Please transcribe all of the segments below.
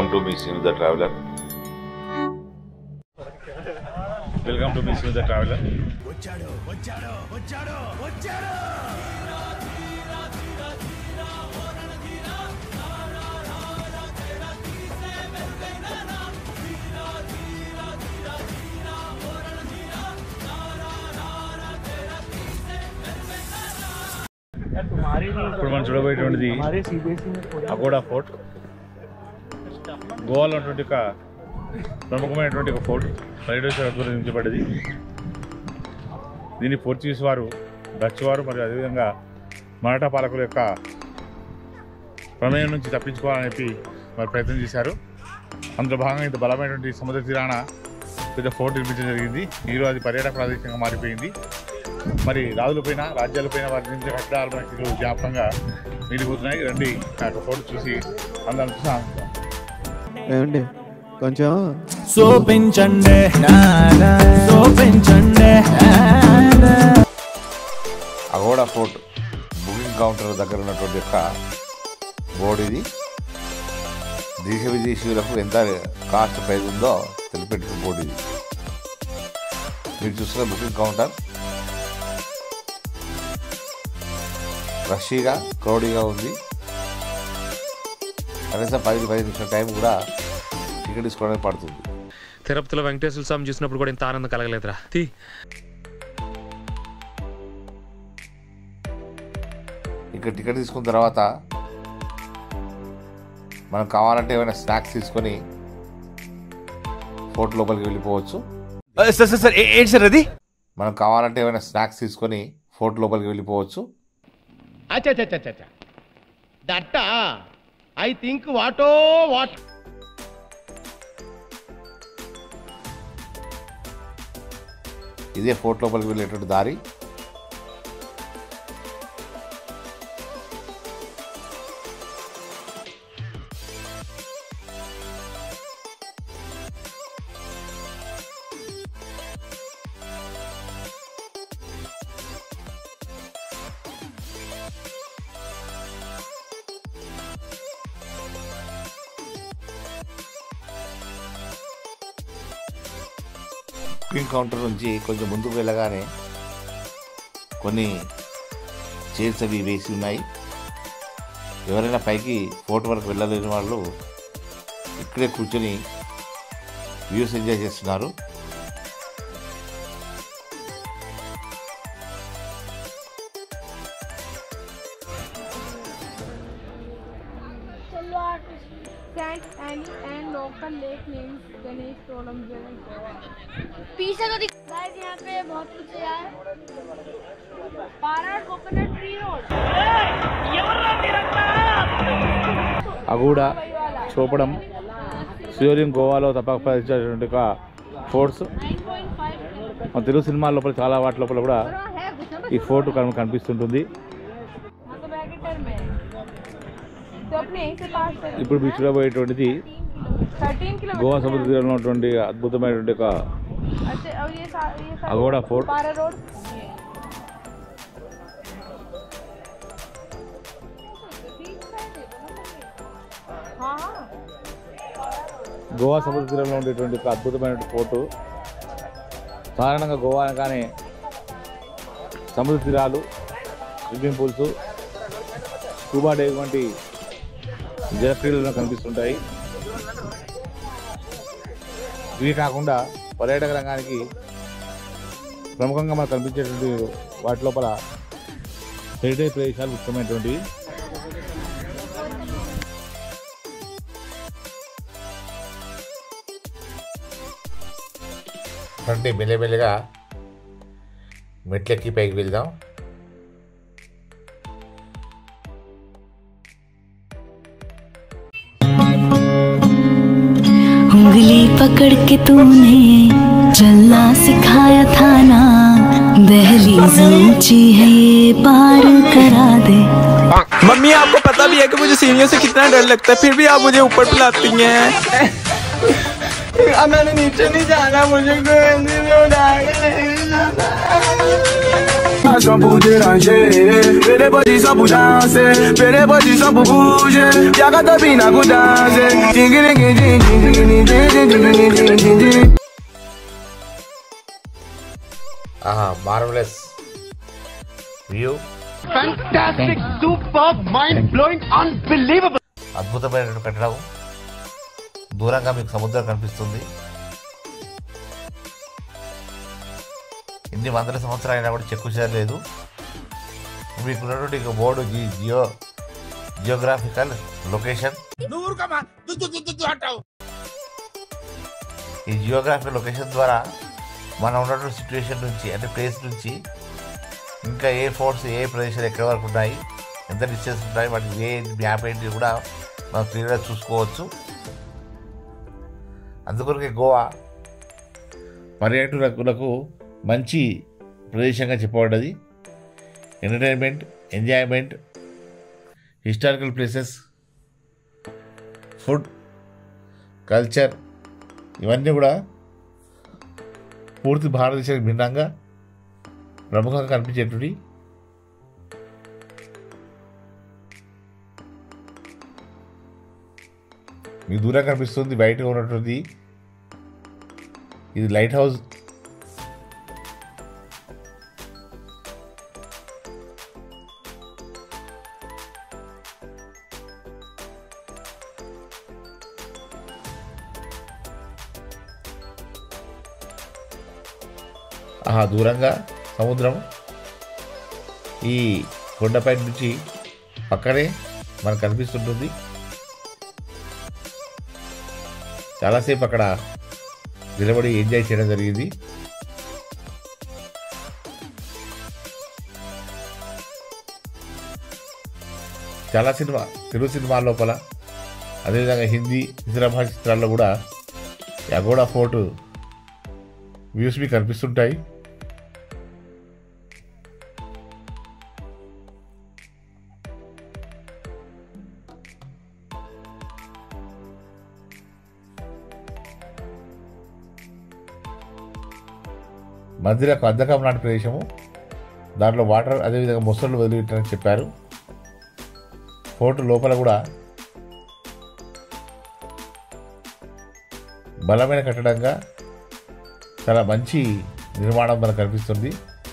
To me seen the traveller welcome to me seen the traveller ఇప్పుడు మనం చూడబోయేటువంటిది Aguada fort గోవాలో ఉన్నటువంటి ఒక ప్రముఖమైనటువంటి ఒక ఫోర్ట్ పర్యటన నిర్మించబడ్డది దీన్ని పోర్చుగీస్ వారు డచ్ వారు మరియు అదేవిధంగా మరాఠా పాలకుల యొక్క ప్రమేయం నుంచి తప్పించుకోవాలని చెప్పి మరి ప్రయత్నం చేశారు అందులో భాగంగా ఇంత బలమైనటువంటి సముద్ర తీరాన పెద్ద ఫోర్ట్ నిర్మించడం జరిగింది ఈరోజు అది పర్యాటక ప్రదేశంగా మారిపోయింది మరి రాజులపైన రాజ్యాలపైన వారి నిర్మించిన కట్టడాలు మనకి జ్ఞాపకంగా మిగిలిపోతున్నాయి రండి ఆ యొక్క ఫోటో చూసి అందరం చూసి ఆనందిద్దాం. ఏమండి కొంచెం చూపించండి చూపించండి అగోడా ఫోర్ట్ బుకింగ్ కౌంటర్ దగ్గర ఉన్నటువంటి యొక్క బోర్డు ఇది దేశ విదేశీయులకు ఎంత కాస్ట్ ప్రైస్ ఉందో తెలిపేట బోర్డు ఇది మీరు చూస్తున్న బుకింగ్ కౌంటర్ రషీగా క్రౌడీగా ఉంది కనీసం పది పది నిమిషాల టైం కూడా టికెట్ తీసుకోవడానికి పడుతుంది తిరుపతిలో వెంకటేశ్వర స్వామి చూసినప్పుడు కూడా ఇంత ఆనందం కలగలేదురా తీ ఇక్కడ టికెట్ తీసుకున్న తర్వాత మనం కావాలంటే ఏమైనా స్నాక్స్ తీసుకొని ఫోర్ట్ లోపలికి వెళ్ళిపోవచ్చు సార్ సార్ సార్ ఏ- ఏంటి సార్ అది మనం కావాలంటే ఏమైనా స్నాక్స్ తీసుకొని ఫోర్ట్ లోపలికి వెళ్ళిపోవచ్చు అచ్చచ్చచ్చచ్చ that I think what what ఇదే ఫోర్ట్ లోపలికి వెళ్ళేటువంటి దారి బుకింగ్ కౌంటర్ నుంచి కొంచెం ముందుకు వెళ్ళగానే కొన్ని చైర్స్ అవి వేసి ఉన్నాయి ఎవరైనా పైకి ఫోర్ట్ వరకు వెళ్ళలేని వాళ్ళు ఇక్కడే కూర్చొని వ్యూస్ ఎంజాయ్ చేస్తున్నారు Chalo artist Frank Annie and local lake names Ganesh Tolam पीछे तो दिख गाइस यहाँ पे बहुत कुछ है यार पारा कोकोनट ट्री रोड అగూడ చూపడం శివలింగ్ గోవాలో తప్పకపోయినటువంటి ఒక ఫోర్ట్స్ 9.5 మన తెలుగు సినిమా లోపల చాలా వాటి లోపల కూడా है कुछ ना ఈ ఫోర్ట్ కన్- కనిపిస్తుంటుంది हाँ तो बैगेटर में तो अपने यहीं से पास कर ఇప్పుడు మీరు చూడబోయేటువంటిది थर्टीन किलोमीटर గోవా సముద్ర తీరంలో ఉన్నటువంటి అద్భుతమైనటువంటి ఒక अच्छा और ये सा- ये सा- अगोड़ा फोर्ट। पारा रोड हाँ हाँ గోవా సముద్ర తీరంలో ఉండేటువంటి ఒక అద్భుతమైన పోర్టు సాధారణంగా గోవా అనగానే సముద్ర తీరాలు స్విమ్మింగ్ పూల్స్ స్కూబా డైవింగ్ వంటి జలక్రీడలు కనిపిస్తుంటాయి ఇవి కాకుండా పర్యాటక రంగానికి ప్రముఖంగా మనకు కనిపించేటువంటి వాటి లోపల హెరిటేజ్ ప్రదేశాలు ముఖ్యమైనటువంటివి అంటే మెల్లమెల్లగా మెట్లెక్కి పైకి వెళ్దాం उंगली पकड़ के तूने चलना सिखाया था ना दहलीज ऊंची है ये पार करा दे मम्मी आपको पता भी है कि मुझे सीढ़ियों से कितना डर लगता है फिर भी आप मुझे ऊपर बुलाती हैं अब मैंने नीचे नहीं जाना मुझे गोदी में उठा के लेके जाना। position pour déranger. Fais des positions pour danser. Fais des positions pour bouger. Y'a qu'à te bina pour danser. Ding ding ding ding ding ding ding ding ding ding ding ding. ఆహా marvellous view Fantastic, super, mind blowing, unbelievable. అద్భుతమైనటువంటి కట్టడం దూరంగా మీకు సముద్రం కనిపిస్తుంది ఇన్ని వందల సంవత్సరాలు అయినా కూడా చెక్కు చేయలేదు మీకు ఉన్నటువంటి ఇక బోర్డు జి- జియో జియోగ్రాఫికల్ లొకేషన్ ఈ జియోగ్రాఫికల్ లొకేషన్ ద్వారా మనం ఉన్నటువంటి సిచ్యువేషన్ నుంచి అంటే ప్లేస్ నుంచి ఇంకా ఏ ఫోర్ట్స్ ఏ ప్రదేశాలు ఎక్కడి వరకు ఉన్నాయి ఎంత డిస్టెన్స్ ఉన్నాయి వాటి ఏ మ్యాప్ ఏంటి కూడా మనం క్లియర్గా చూసుకోవచ్చు అందుకొరకే గోవా పర్యాటకులకు మంచి ప్రదేశంగా చెప్పబడ్డది entertainment enjoyment historical places food culture ఇవన్నీ కూడా పూర్తి భారతదేశానికి భిన్నంగా ప్రముఖంగా కనిపించేటువంటి మీకు దూరం కనిపిస్తుంది బయటగా ఉన్నటువంటి ఇది లైట్ హౌస్ ఆహా దూరంగా సముద్రం ఈ కొండపై నుంచి పక్కనే మనకు కనిపిస్తుంటుంది చాలాసేపు అక్కడ నిలబడి ఎంజాయ్ చేయడం జరిగింది చాలా సినిమా తెలుగు సినిమాల లోపల అదేవిధంగా హిందీ ఇతర భాష చిత్రాల్లో కూడా ఈ అగోడా ఫోర్ట్ వ్యూస్ మీకు కనిపిస్తుంటాయి మధ్యలో ఒక అద్దకం లాంటి ప్రదేశము దాంట్లో వాటర్ అదేవిధంగా మొసళ్ళు వదిలిపెట్టారని చెప్పారు ఫోర్ట్ లోపల కూడా బలమైన కట్టడంగా చాలా మంచి నిర్మాణం మనకు కనిపిస్తుంది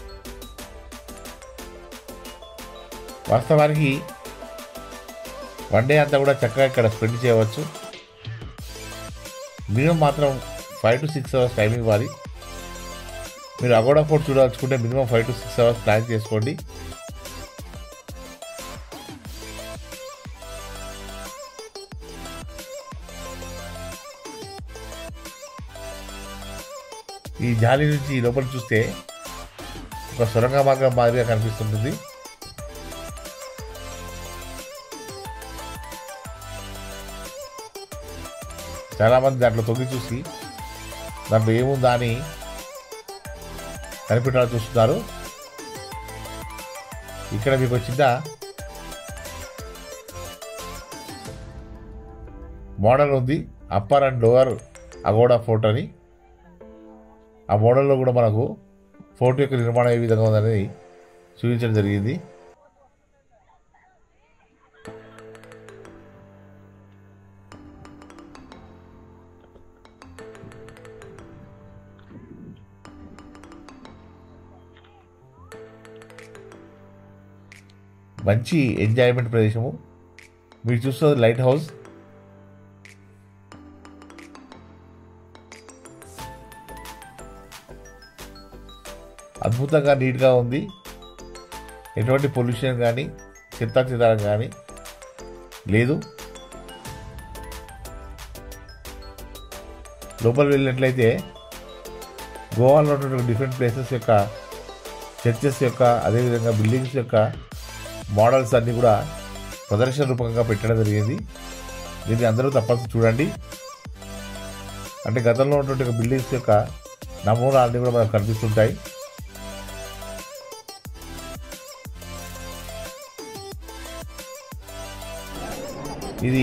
వాస్తవానికి వన్ డే అంతా కూడా చక్కగా ఇక్కడ స్పెండ్ చేయవచ్చు మినిమం మాత్రం five to six hours timing ఇవ్వాలి మీరు అగోడా ఫోర్ట్ చూడాలనుకుంటే minimum five to six hours plan చేసుకోండి ఈ జాలి నుంచి లోపల చూస్తే ఒక సొరంగ మార్గం మాదిరిగా కనిపిస్తుంటుంది చాలామంది దాంట్లో తొంగి చూసి దాంట్లో ఏముందా అని కనిపెట్టాలని చూస్తున్నారు ఇక్కడ మీకు వచ్చిన మోడల్ ఉంది upper and lower Aguada fort అని ఆ మోడల్లో కూడా మనకు ఫోర్ట్ యొక్క నిర్మాణం ఏ విధంగా ఉందనేది చూపించడం జరిగింది మంచి ఎంజాయ్మెంట్ ప్రదేశము మీరు చూస్తున్నది లైట్ హౌస్ అద్భుతంగా నీట్గా ఉంది ఎటువంటి పొల్యూషన్ కానీ చెత్త చెదారం కానీ లేదు లోపల వెళ్ళినట్లయితే గోవాలో ఉన్నటువంటి డిఫరెంట్ ప్లేసెస్ యొక్క చర్చెస్ యొక్క అదేవిధంగా బిల్డింగ్స్ యొక్క మోడల్స్ అన్నీ కూడా ప్రదర్శన రూపంగా పెట్టడం జరిగింది దీన్ని అందరూ తప్పనిసరి చూడండి అంటే గతంలో ఉన్నటువంటి బిల్డింగ్స్ యొక్క నమూనా అన్నీ కూడా మనకు కనిపిస్తుంటాయి ఇది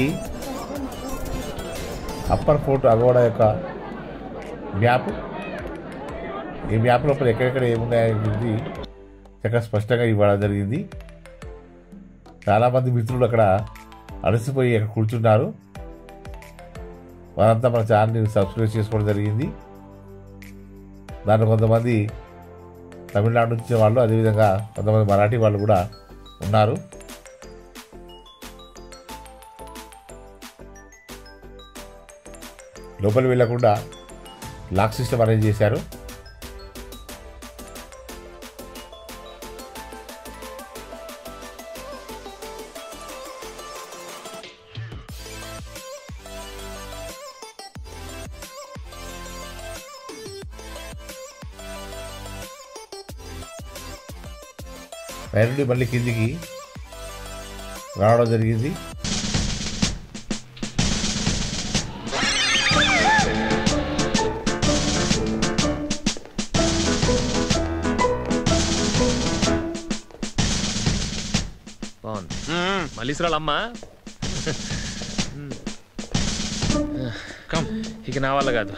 అప్పర్ ఫోర్ట్ అగోడా యొక్క మ్యాప్ ఈ మ్యాప్ లోపల ఎక్కడెక్కడ ఏమున్నాయనేది చక్కగా స్పష్టంగా ఇవ్వడం జరిగింది చాలామంది మిత్రులు అక్కడ అలసిపోయి అక్కడ కూర్చున్నారు వారంతా మన ఛానల్ని సబ్స్క్రైబ్ చేసుకోవడం జరిగింది దాంట్లో కొంతమంది తమిళనాడు నుంచి వచ్చిన వాళ్ళు అదేవిధంగా కొంతమంది మరాఠీ వాళ్ళు కూడా ఉన్నారు లోపలికి వెళ్ళకుండా లాక్ సిస్టమ్ అరేంజ్ చేశారు పై నుండి మళ్ళీ కిందికి రావడం జరిగింది బాగుంది మళ్ళీ అమ్మా కమ్ ఇక నా వల్ల కాదు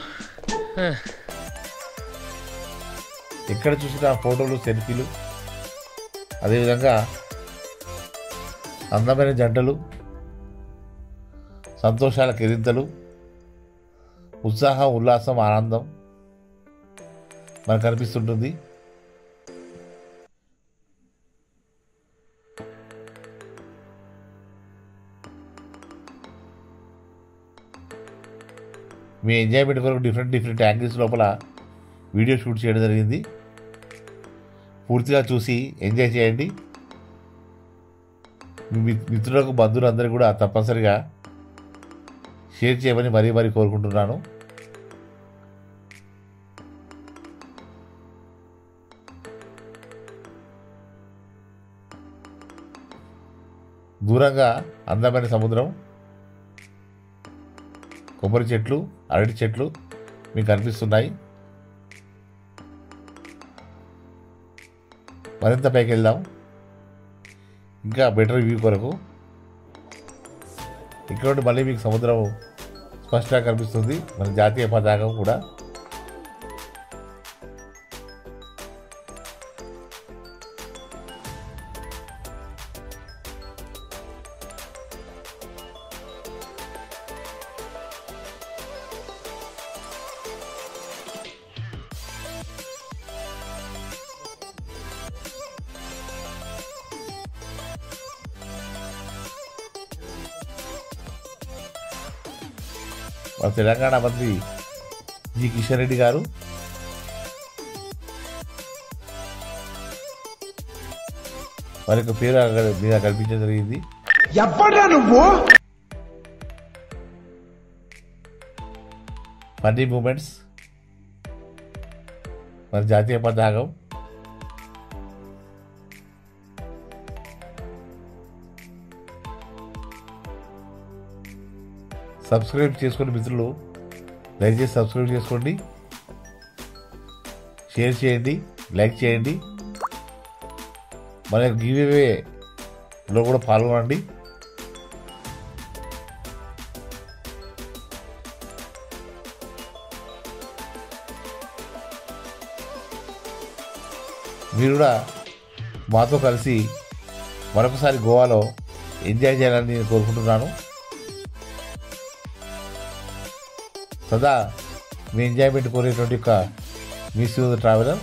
ఎక్కడ చూసినా ఫోటోలు సెల్ఫీలు అదేవిధంగా అందమైన జంటలు సంతోషాల కెరింతలు ఉత్సాహం ఉల్లాసం ఆనందం మనకు కనిపిస్తుంటుంది మీ ఎంజాయ్మెంట్ కొరకు డిఫరెంట్ డిఫరెంట్ యాంగిల్స్ లోపల వీడియో షూట్ చేయడం జరిగింది పూర్తిగా చూసి ఎంజాయ్ చేయండి మీ మిత్- మిత్రులకు బంధువులందరూ కూడా తప్పనిసరిగా షేర్ చేయమని మరీ మరీ కోరుకుంటున్నాను దూరంగా అందమైన సముద్రం కొబ్బరి చెట్లు అరటి చెట్లు మీకు కనిపిస్తున్నాయి మరింత పైకి వెళ్దాం ఇంకా బెటర్ వ్యూ కొరకు ఇక్కడ నుండి మళ్ళీ మీకు సముద్రం స్పష్టంగా కనిపిస్తుంది మన జాతీయ పతాకం కూడా మన తెలంగాణ మంత్రి జి కిషన్ రెడ్డి గారు వారి యొక్క పేరు అక్కడ మీద కనిపించడం జరిగింది ఎప్పుడా నువ్వు ఫన్నీ మూమెంట్స్ మన జాతీయ పతాకం సబ్స్క్రైబ్ చేసుకోండి మిత్రులు దయచేసి సబ్స్క్రైబ్ చేసుకోండి షేర్ చేయండి లైక్ చేయండి మన గివేవేలో కూడా పాల్గొనండి మీరు కూడా మాతో కలిసి మరొకసారి గోవాలో ఎంజాయ్ చేయాలని నేను కోరుకుంటున్నాను సదా మీ ఎంజాయ్మెంట్ కోరేటువంటి యొక్క మీ సూద ట్రావెలర్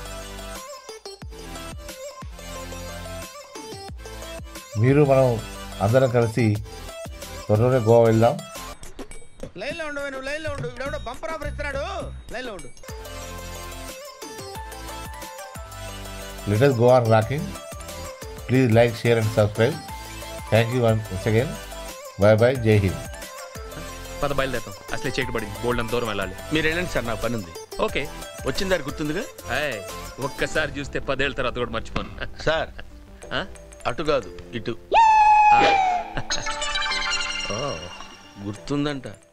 మీరు మనం అందరం కలిసి త్వరలోనే గోవా వెళ్దాం లైన్ లో ఉండు నువ్వు లైన్ లో ఉండు ఇప్పుడు బంపర్ ఆఫర్ ఇస్తున్నాడు లైన్ లో ఉండు let us go on rocking. Please like, share, and subscribe. Thank you once again. Bye bye. Jai Hind. పద బయలుదేరుతాం అసలే చీకటి పడింది బోల్డ్ అంత దూరం వెళ్ళాలి మీరు వెళ్ళండి సార్ నా పని ఉంది ఓకే వచ్చిన దారి గుర్తుందిగా ఏయ్, ఒక్కసారి చూస్తే పదేళ్ళ తర్వాత కూడా మర్చిపోను సార్ ఆ? అటు కాదు ఇటు ఓ గుర్తుందంట